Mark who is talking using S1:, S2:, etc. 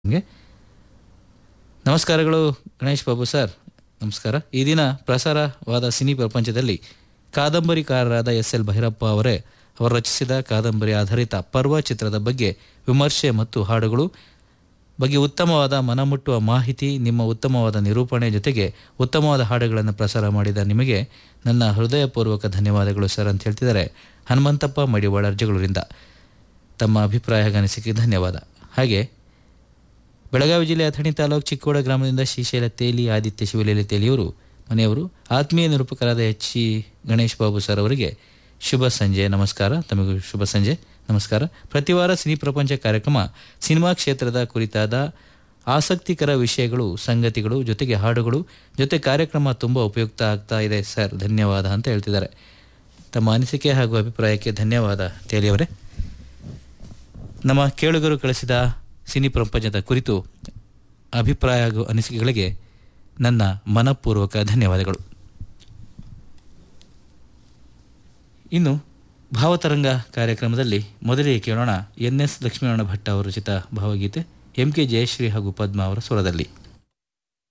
S1: ನಿಮಗೆ ನಮಸ್ಕಾರಗಳು ಗಣೇಶ್ ಬಾಬು ಸರ್ ನಮಸ್ಕಾರ ಈ ದಿನ ಪ್ರಸಾರವಾದ ಸಿನಿ ಪ್ರಪಂಚದಲ್ಲಿ ಕಾದಂಬರಿಕಾರರಾದ ಎಸ್ ಎಲ್ ಭೈರಪ್ಪ ಅವರೇ ಅವರು ರಚಿಸಿದ ಕಾದಂಬರಿ ಆಧಾರಿತ ಪರ್ವ ಚಿತ್ರದ ಬಗ್ಗೆ ವಿಮರ್ಶೆ ಮತ್ತು ಹಾಡುಗಳು ಬಗ್ಗೆ ಉತ್ತಮವಾದ ಮನಮುಟ್ಟುವ ಮಾಹಿತಿ ನಿಮ್ಮ ಉತ್ತಮವಾದ ನಿರೂಪಣೆ ಜೊತೆಗೆ ಉತ್ತಮವಾದ ಹಾಡುಗಳನ್ನು ಪ್ರಸಾರ ಮಾಡಿದ ನಿಮಗೆ ನನ್ನ ಹೃದಯಪೂರ್ವಕ ಧನ್ಯವಾದಗಳು ಸರ್ ಅಂತ ಹೇಳ್ತಿದ್ದಾರೆ ಹನುಮಂತಪ್ಪ ಮಡಿವಾಳ ಅರ್ಜಗಳೂರಿಂದ ತಮ್ಮ ಅಭಿಪ್ರಾಯ ಅನಿಸಿಕೆ ಧನ್ಯವಾದ ಹಾಗೆ ಬೆಳಗಾವಿ ಜಿಲ್ಲೆಯ ಅಥಣಿ ತಾಲೂಕು ಚಿಕ್ಕೋಡ ಗ್ರಾಮದಿಂದ ಶ್ರೀಶೈಲ ತೇಲಿ ಆದಿತ್ಯ ಶಿವಲೀಲೆ ತೇಲಿಯವರು ಮನೆಯವರು ಆತ್ಮೀಯ ನಿರೂಪಕರಾದ H C Ganesh Babu sir ಅವರಿಗೆ ಶುಭ ಸಂಜೆ ನಮಸ್ಕಾರ ತಮಗೂ ಶುಭ ಸಂಜೆ ನಮಸ್ಕಾರ ಪ್ರತಿ ವಾರ ಸಿನಿ ಪ್ರಪಂಚ ಕಾರ್ಯಕ್ರಮ ಸಿನಿಮಾ ಕ್ಷೇತ್ರದ ಕುರಿತಾದ ಆಸಕ್ತಿಕರ ವಿಷಯಗಳು ಸಂಗತಿಗಳು ಜೊತೆಗೆ ಹಾಡುಗಳು ಜೊತೆ ಕಾರ್ಯಕ್ರಮ ತುಂಬ ಉಪಯುಕ್ತ ಆಗ್ತಾ ಇದೆ ಸರ್ ಧನ್ಯವಾದ ಅಂತ ಹೇಳ್ತಿದ್ದಾರೆ ತಮ್ಮ ಅನಿಸಿಕೆ ಹಾಗೂ ಅಭಿಪ್ರಾಯಕ್ಕೆ ಧನ್ಯವಾದ ತೇಲಿಯವರೇ ನಮ್ಮ ಕೇಳುಗರು ಕಳಿಸಿದ ಸಿನಿ ಪ್ರಪಂಚದ ಕುರಿತು ಅಭಿಪ್ರಾಯ ಹಾಗೂ ಅನಿಸಿಕೆಗಳಿಗೆ ನನ್ನ ಮನಪೂರ್ವಕ ಧನ್ಯವಾದಗಳು ಇನ್ನು ಭಾವತರಂಗ ಕಾರ್ಯಕ್ರಮದಲ್ಲಿ ಮೊದಲಿಗೆ ಕೇಳೋಣ ಎನ್ ಎಸ್ ಲಕ್ಷ್ಮೀನಾರಾಯಣ ಭಟ್ ಅವರ ರಚಿತ ಭಾವಗೀತೆ ಎಂ ಕೆ ಜಯಶ್ರೀ ಹಾಗೂ ಪದ್ಮ ಅವರ ಸ್ವರದಲ್ಲಿ